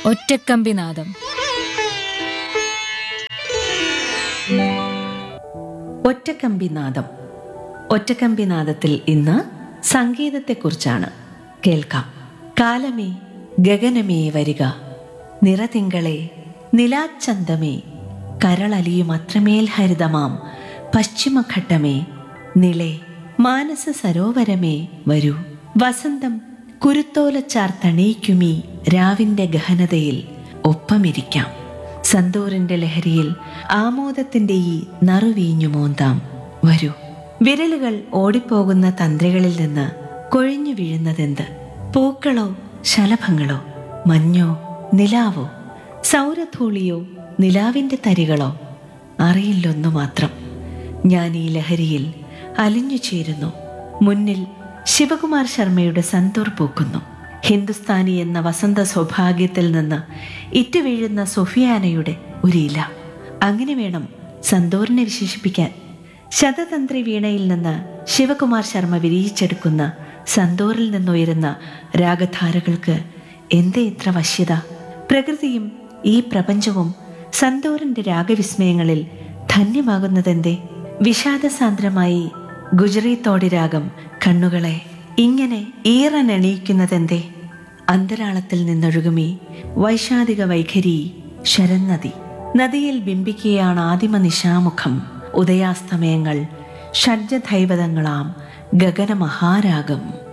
ഒറ്റക്കമ്പിനാദം ഒറ്റക്കമ്പിനാദം ഒറ്റക്കമ്പിനാദത്തിൽ ഇന്ന് സംഗീതത്തെക്കുറിച്ചാണ് കേൾക്കാം കാലമേ ഗഗനമേ വരിക നിറതിങ്കളെ നിലാച്ചന്തമേ കരളലിയും അത്രമേൽ ഹരിതമാം പശ്ചിമഘട്ടമേ നിളെ മാനസ സരോവരമേ വരൂ വസന്തം കുരുത്തോലച്ചാർത്തണീക്കുമീ രാവിന്റെ ഗഹനതയിൽ ഒപ്പമിരിക്കാം സന്തൂറിന്റെ ലഹരിയിൽ ആമോദത്തിന്റെ ഈ നറുവീഞ്ഞു മോന്താം വരൂ വിരലുകൾ ഓടിപ്പോകുന്ന തന്ത്രികളിൽ നിന്ന് കൊഴിഞ്ഞു വീഴുന്നതെന്ത് പൂക്കളോ ശലഭങ്ങളോ മഞ്ഞോ നിലാവോ സൗരധൂളിയോ നിലാവിന്റെ തരികളോ അറിയില്ലൊന്നു മാത്രം ഞാൻ ഈ ലഹരിയിൽ അലിഞ്ഞു ചേരുന്നു മുന്നിൽ ശിവകുമാർ ശർമ്മയുടെ സന്തൂർ പൂക്കുന്നു ഹിന്ദുസ്ഥാനി എന്ന വസന്ത സൗഭാഗ്യത്തിൽ നിന്ന് ഇറ്റുവീഴുന്ന സൊഫിയാനയുടെ ഒരു ഇല അങ്ങനെ വേണം സന്തൂറിനെ വിശേഷിപ്പിക്കാൻ ശതതന്ത്രി വീണയിൽ നിന്ന് ശിവകുമാർ ശർമ്മ വിരിയിച്ചെടുക്കുന്ന സന്തൂറിൽ നിന്നുയരുന്ന രാഗധാരകൾക്ക് എന്തേ ഇത്ര വശ്യത പ്രകൃതിയും ഈ പ്രപഞ്ചവും സന്തൂറിന്റെ രാഗവിസ്മയങ്ങളിൽ ധന്യമാകുന്നതെന്തേ വിഷാദസാന്ദ്രമായി ഗുജറീത്തോടി രാഗം കണ്ണുകളെ ഇങ്ങനെ ഈറനെണീക്കുന്നതെന്തേ അന്തരാളത്തിൽ നിന്നൊഴുകുമീ വൈഷാദിക വൈഖരി ശരന്നതി നദിയിൽ ബിംബിക്കുകയാണ് ആദിമ നിശാമുഖം ഉദയാസ്തമയങ്ങൾ ഷഡ്ജധൈവതങ്ങളാം ഗഗനമഹാരാഗം